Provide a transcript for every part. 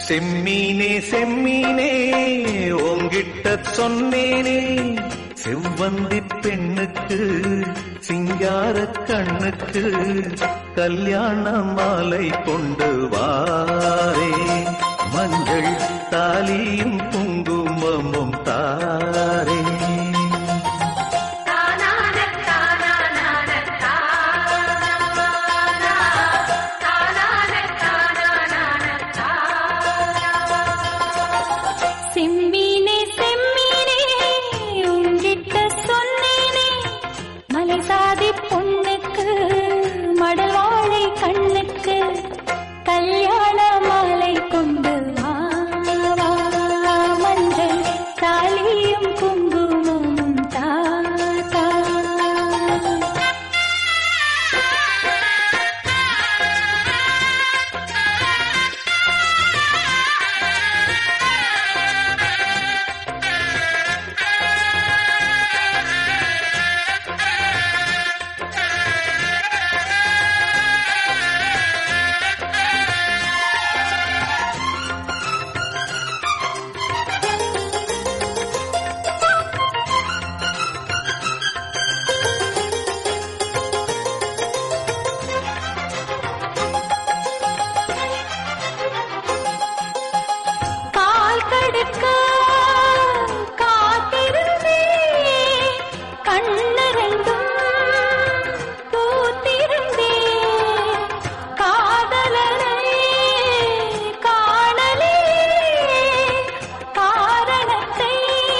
செம்மீனே செம்மீனே உங்கிட்ட சொன்னேனே செவ்வந்தி பெண்ணுக்கு சிங்கார கண்ணுக்கு கல்யாண மாலை கொண்டு வாரே மஞ்சள் தாலியும் குங்குமமும் தாரே செம்மீனே செம்மீனே உங்கிட்ட சொன்னேனே மலை சாதி பொண்ணுக்கு மடல் வாழை கண்ணுக்கு கல்யாண மாலை கொண்டு வா, வா, மஞ்சள் தாலியும் குங்குமமும் தா தா. கால் கடுக்க காத்திருந்தே கண்ணு ரெண்டும் பூத்திருந்தே காதலனை காணலே காரணத்தை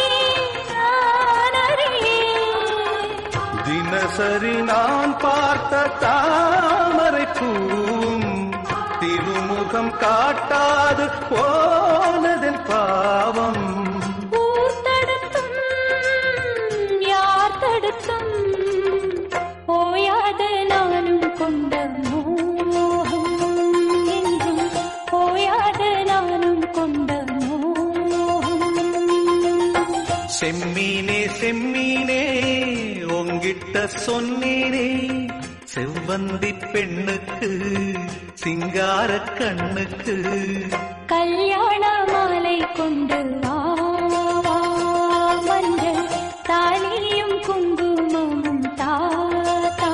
நான் அறியேன் தினசரி நான் பார்த்த தாமரை பூம் திருமுகம் காட்டாது போனதன் பாவம் ஊர் தடுத்தும் யார் தடுத்தும் ஓயாத நானும் கொண்ட மோகம் என்றும் ஓயாத நானும் கொண்ட மோகம் செம்மீனே செம்மீனே உங்கிட்ட சொன்னேனே செவ்வந்தி பெண்ணுக்கு சிங்கார கண்ணுக்கு கல்யாண மாலை கொண்டு வா வா, மஞ்சள் தாலியும் குங்குமமும் தா தா.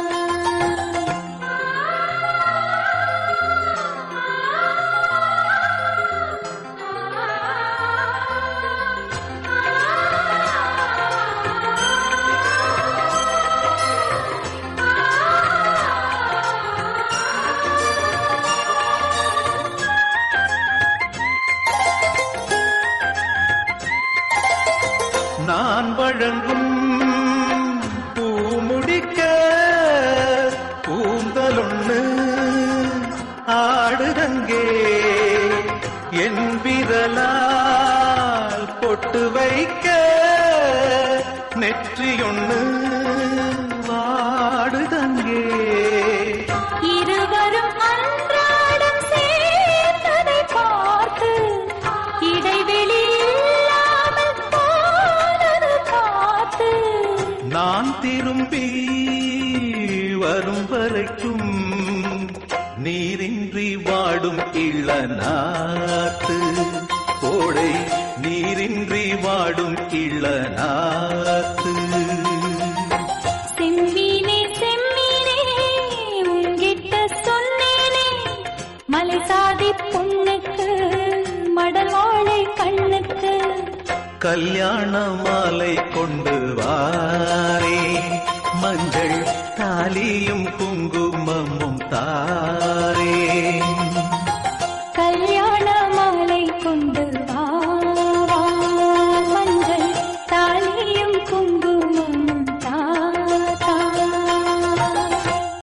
நான் வழங்கும் பூ முடிக்க பூந்தலொண்ணு ஆடுதங்கே என் விரலால் பொட்டு வைக்க நெற்றியொண்ணு வாடுதங்கே இருவரும் அன்றாடம் சேர்ந்ததை பார்த்து இடைவெளி இல்லாமல் போனது காத்து நான் திரும்பி வரும் வரைக்கும் நீரின்றி வாடும் இள நாத்து கோடை நீரின்றி வாடும் இள நாத்து செம்மீனே செம்மீனே உங்கிட்ட சொன்னேனே மலை சாதி பொண்ணுக்கு மடல் வாழை கண்ணுக்கு கல்யாண மாலை கொண்டு வாரே மஞ்சள் தாலியும் குங்குமமும் தாரே